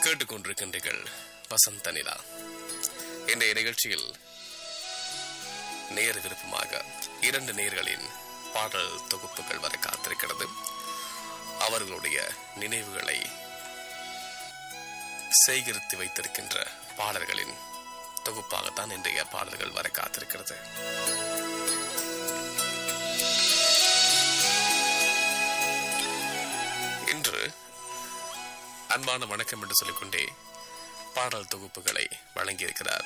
கேட்டுக்கொண்டிருக்கின்றீர்கள் வசந்த நிலா இன்றைய நிகழ்ச்சியில் நேர விருப்பமாக இரண்டு நேர்களின் பாடல் தொகுப்புகள் வர காத்திருக்கிறது அவர்களுடைய நினைவுகளை சேகரித்து வைத்திருக்கின்ற பாடல்களின் தொகுப்பாகத்தான் இன்றைய பாடல்கள் வர காத்திருக்கிறது இன்று அன்பான வணக்கம் என்று சொல்லிக்கொண்டே பாடல் தொகுப்புகளை வழங்கியிருக்கிறார்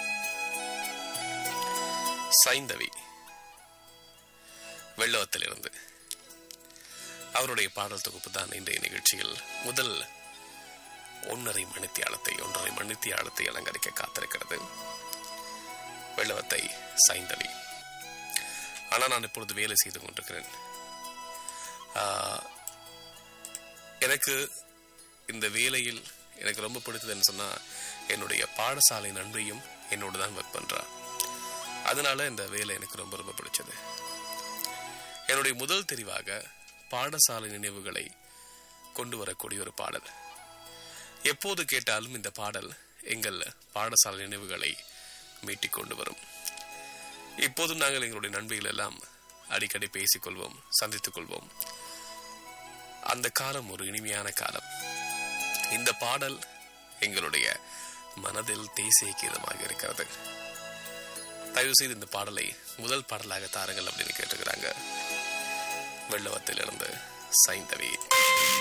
சைந்தவி வெள்ளவத்திலிருந்து அவருடைய பாடல் தொகுப்பு தான் இன்றைய நிகழ்ச்சியில் முதல் ஒன்றரை மணித்தியாலத்தை ஒன்றரை மணித்தியாலத்தை அலங்கரிக்க காத்திருக்கிறது வெள்ளவத்தை சைந்தவி ஆனால் நான் இப்பொழுது வேலை செய்து கொண்டிருக்கிறேன் ஆஹ், எனக்கு இந்த வேலையில் எனக்கு ரொம்ப பிடித்ததுன்னு சொன்னா என்னுடைய பாடசாலை நன்றியும் என்னோட தான் ஒர்க் பண்றா அதனால இந்த வேலை எனக்கு ரொம்ப ரொம்ப பிடிச்சது என்னுடைய முதல் தெரிவாக பாடசாலை நினைவுகளை கொண்டு வரக்கூடிய ஒரு பாடல் எப்போது கேட்டாலும் இந்த பாடல் எங்கள் பாடசாலை நினைவுகளை மீட்டிக் கொண்டு வரும் இப்போதும் நாங்கள் எங்களுடைய நண்பர்கள் எல்லாம் அடிக்கடி பேசிக்கொள்வோம் சந்தித்துக் கொள்வோம் அந்த காலம் ஒரு இனிமையான காலம் இந்த பாடல் எங்களுடைய மனதில் தேசிய கீதமாக இருக்கிறது தயவு செய்து இந்த பாடலை முதல் பாடலாக தாருங்கள் அப்படின்னு கேட்டுக்கிறாங்க வெள்ளவத்திலிருந்து சைந்தவி